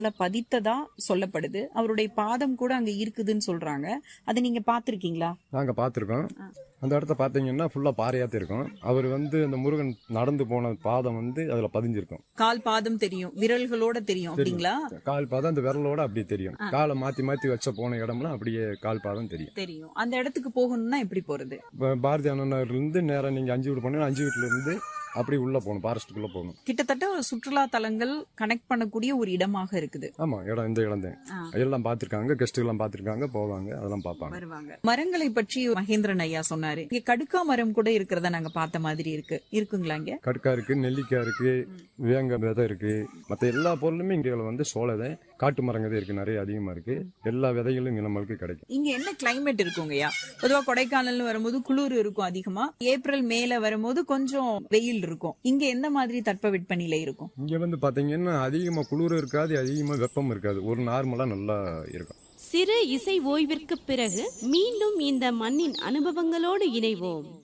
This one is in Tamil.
பதித்ததா சொல்லப்படுது அவருடைய பாதம் கூட அங்க இருக்குதுன்னு சொல்றாங்க அதை நீங்க பாத்திருக்கீங்களா நாங்கள் பார்த்துருக்கோம் அந்த இடத்த பார்த்தீங்கன்னா ஃபுல்லாக பாறையாத்தே இருக்கும் அவர் வந்து அந்த முருகன் நடந்து போன பாதம் வந்து அதில் பதிஞ்சிருக்கும் கால் பாதம் தெரியும் விரல்களோட தெரியும் அப்படிங்களா கால் பாதம் அந்த விரலோட அப்படியே தெரியும் காலை மாற்றி மாற்றி வச்ச போன இடம்லாம் அப்படியே கால் பாதம் தெரியும் தெரியும் அந்த இடத்துக்கு போகணும்னா எப்படி போறது இப்போ பாரதி அண்ணனர்லேருந்து நேராக நீங்கள் அஞ்சு வீடு போனீங்கன்னா அஞ்சு வீட்டிலேருந்து அப்படி உள்ளே போகணும் ஃபாரஸ்ட்டுக்குள்ளே போகணும் கிட்டத்தட்ட ஒரு சுற்றுலா தலங்கள் கனெக்ட் பண்ணக்கூடிய ஒரு இடமாக இருக்குது ஆமாம் இடம் இந்த இடம் தான் ஆ. எல்லாம் பார்த்துருக்காங்க கெஸ்ட்டுகள்லாம் பார்த்துருக்காங்க போவாங்க அதெல்லாம் பார்ப்பாங்க வருவாங்க மரங்களை பற்றி மகேந்திரன் ஐயா சொன்னாரு இங்க கடுக்கா மரம் கூட இருக்கிறத நாங்க பார்த்த மாதிரி இருக்கு இருக்குங்களா இங்க கடுக்கா இருக்கு நெல்லிக்காய் இருக்கு வேங்க விதை இருக்கு மற்ற எல்லா பொருளுமே இங்கே வந்து சோளதை காட்டு மரங்கதே இருக்கு நிறைய அதிகமா இருக்கு எல்லா விதைகளும் இங்க நம்மளுக்கு கிடைக்கும் இங்க என்ன கிளைமேட் இருக்குங்கய்யா பொதுவா கொடைக்கானல்னு வரும்போது குளிர் இருக்கும் அதிகமா ஏப்ரல் மேல வரும்போது கொஞ்சம் வெயில் இருக்கும் இங்க எந்த மாதிரி தட்பவெட்பநிலை இருக்கும் இங்க வந்து பாத்தீங்கன்னா அதிகமா குளிர் இருக்காது அதிகமா வெப்பம் இருக்காது ஒரு நார்மலா நல்லா இருக்கும் சிறு இசை ஓய்விற்கு பிறகு மீண்டும் இந்த மண்ணின் அனுபவங்களோடு இணைவோம்